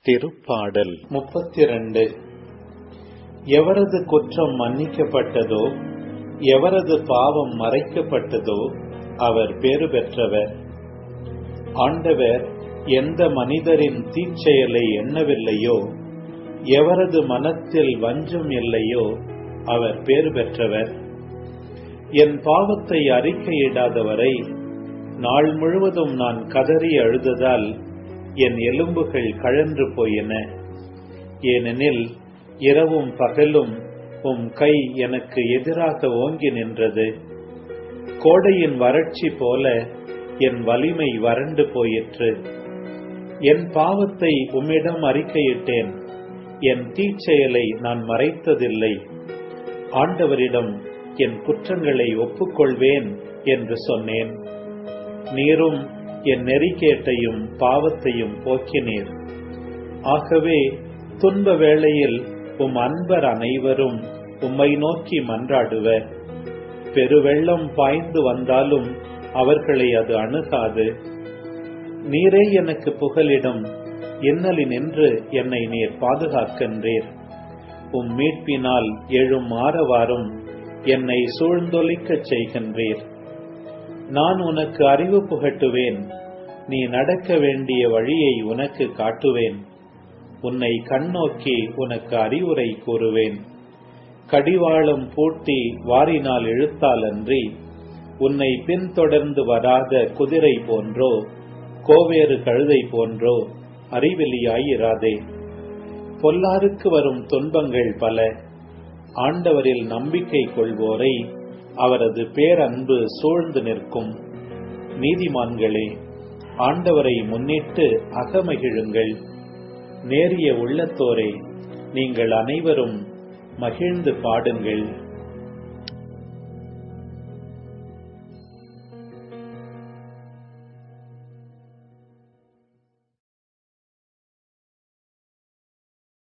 திருப்பாடல் முப்பத்திரண்டு எவரது குற்றம் மன்னிக்கப்பட்டதோ எவரது பாவம் மறைக்கப்பட்டதோ அவர் பேறு பெற்றவர் ஆண்டவர் எந்த மனிதரின் தீச்செயலை எண்ணவில்லையோ எவரது மனத்தில் வஞ்சம் இல்லையோ அவர் பேறு பெற்றவர் என் பாவத்தை அறிக்கையிடாதவரை நாள் முழுவதும் நான் கதறி அழுததால் என் எலும்புகள் கழன்று போயின ஏனெனில் இரவும் பகலும் உம் கை எனக்கு எதிராக ஓங்கி நின்றது கோடையின் வறட்சி போல என் வலிமை வறண்டு போயிற்று என் பாவத்தை உம்மிடம் அறிக்கையிட்டேன் என் தீச்செயலை நான் மறைத்ததில்லை ஆண்டவரிடம் என் குற்றங்களை ஒப்புக்கொள்வேன் என்று சொன்னேன் நீரும் என் நெறிகேட்டையும் பாவத்தையும் போக்கினீர் ஆகவே துன்ப வேளையில் உம் அன்பர் அனைவரும் உம்மை நோக்கி மன்றாடுவர் பெருவெள்ளம் பாய்ந்து வந்தாலும் அவர்களை அது அணுகாது நீரே எனக்கு புகலிடம் இன்னலினின்று என்னை நீர் பாதுகாக்கின்றீர் உம் மீட்பினால் எழும் ஆரவாரும் என்னை சூழ்ந்தொலிக்கச் செய்கின்றீர் நான் உனக்கு அறிவு புகட்டுவேன் நீ நடக்க வேண்டிய வழியை உனக்கு காட்டுவேன் உன்னை கண்ணோக்கி உனக்கு அறிவுரை கூறுவேன் கடிவாளம் பூட்டி வாரினால் இழுத்தால் அன்றி உன்னை பின்தொடர்ந்து வராத குதிரை போன்றோ கோவேறு கழுதை போன்றோ அறிவெளியாயிராதே பொல்லாருக்கு வரும் துன்பங்கள் பல ஆண்டவரில் நம்பிக்கை கொள்வோரை அவரது பேரன்பு சூழ்ந்து நிற்கும் நீதிமான்களே ஆண்டவரை முன்னிட்டு அகமகிழுங்கள் நேரிய உள்ளத்தோரே நீங்கள் அனைவரும் மகிழ்ந்து பாடுங்கள்